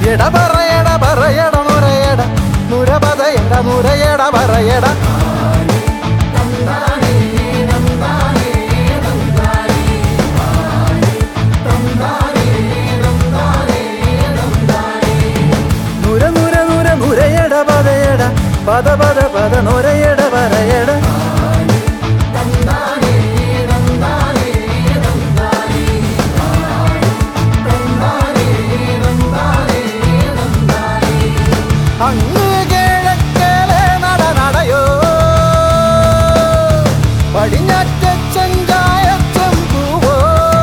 എട പറയട പറയട നുരയട നുരപതയട നുരയട പറയട നുര നുര നുര നുരയട പതയട പദ പദ പദ നുരയട പറയട അങ്ങ് കിഴക്കേലെ നട നടയോ പടിഞ്ഞാറ്റച്ചഞ്ചായച്ചം പൂവോ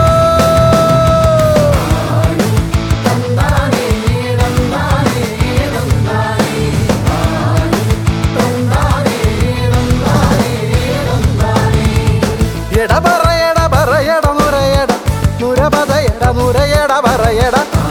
എട പറയട പറയട നുരയട നുരപതയട നുരയട പറയട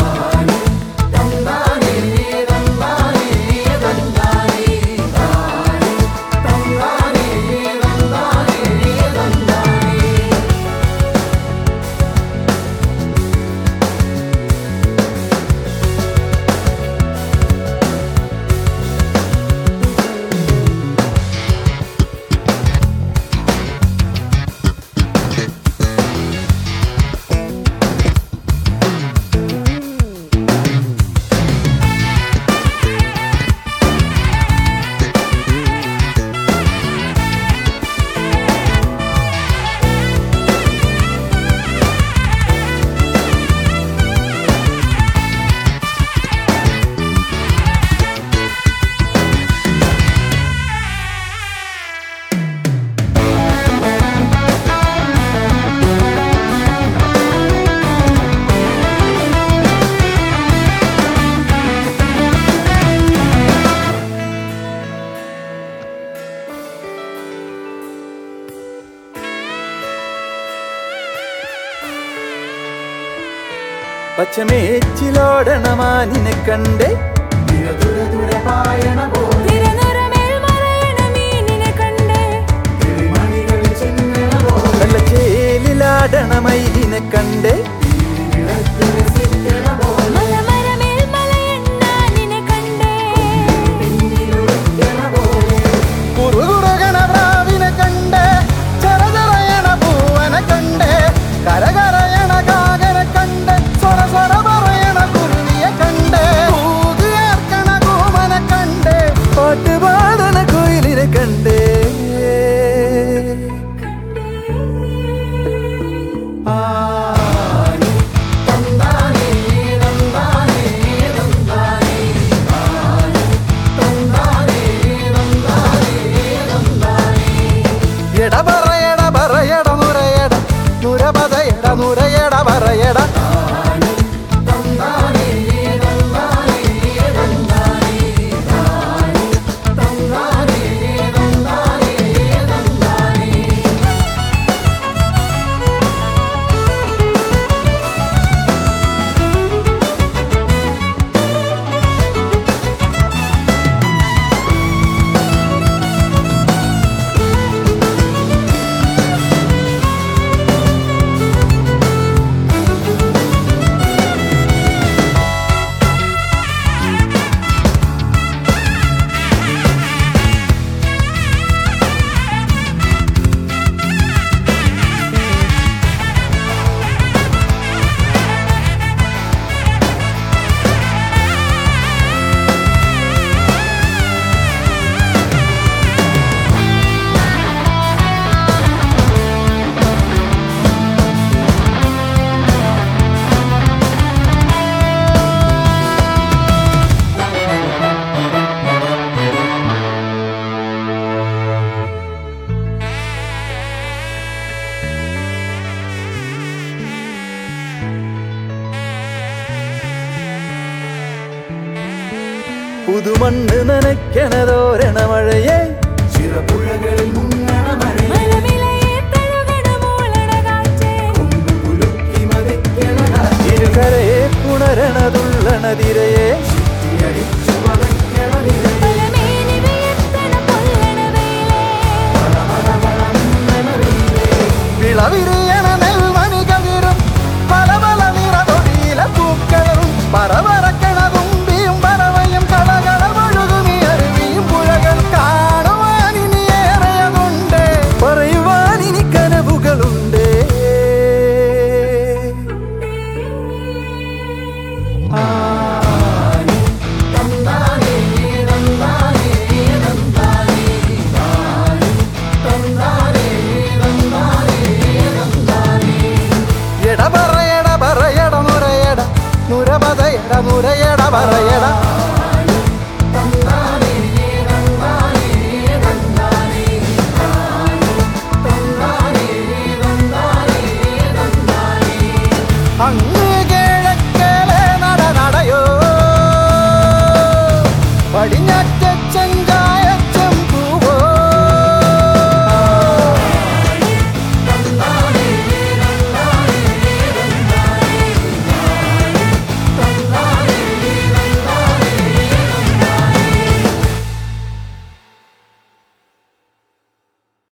പച്ചമേച്ചിലോടണമാനിനെ കണ്ടേ തിരനുറമേൽ മറയണ മീനിനെ കണ്ടേ നല്ല ചേലിലാടണ മയിലിനെ കണ്ടേ മലമരമേൽ മലയണ്ണാനിനെ കണ്ടേ കുറുകുറുകണ പ്രാവിനെ കണ്ടേ ചെറചെറയണ പൂവനെ കണ്ടേ കരകരയണ കാകനെ കണ്ടേ സ്വര സ്വര പറയണ കുരുവിയെ കണ്ടേ കൂതിയേർക്കണ കൂമനെ കണ്ടേ പാട്ട് പാടണ കുയിലിനെ കണ്ടേ എട പറയട പറയട നുരയട നുരപതയട നുരയട പറയട പുതുമണ്ണ് നനയ്ക്കണതോരണ മഴയെ മലവിലയെ തഴുകണ മൂളണ കാറ്റേ ഇരുകരയെ പുണരണതുള്ളണതിരയെ പലമേനി വിയർത്തണ പൊള്ളണ വെയിലേ വിളവിരിയണ നെൽമണികതിരും പല പല നിറതൊടിയില പൂക്കളും പറവറക്കണ തുമ്പി പറയട പറയട നുരയട നുരപതയട നുരയട പറയട